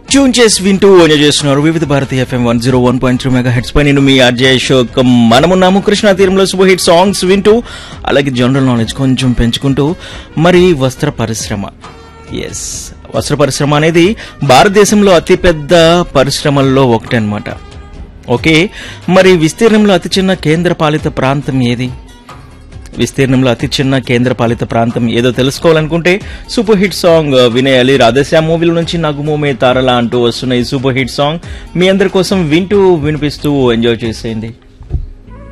tune చేసి వింటూ enjoy చేస్తున్నారు Vividh Bharati FM one zero one point three megahertz పై నేను మీ ఆర్జే అశోక్ మనమున్నాము కృష్ణా తీరంలో సూపర్ హిట్ సాంగ్స్ వింటూ అలాగే జనరల్ నాలెడ్జ్ కొంచెం పెంచుకుంటూ మరి వస్త్ర పరిశ్రమ ఎస్ వస్త్ర పరిశ్రమ అనేది భారతదేశంలో అతిపెద్ద పరిశ్రమల్లో ఒకటి అనమాట ఓకే మరి విస్తీర్ణంలో అతి చిన్న కేంద్ర పాలిత ప్రాంతం ఏది విస్తీర్ణంలో అతి చిన్న కేంద్ర పాలిత ప్రాంతం ఏదో తెలుసుకోవాలనుకుంటే సూపర్ హిట్ సాంగ్ వినేయాలి రాధశ్యామ్ మూవీల నుంచి నగుమోమే తారలా అంటూ వస్తున్న ఈ సూపర్ హిట్ సాంగ్ మీ అందరి కోసం వింటూ వినిపిస్తూ ఎంజాయ్ చేసేయండి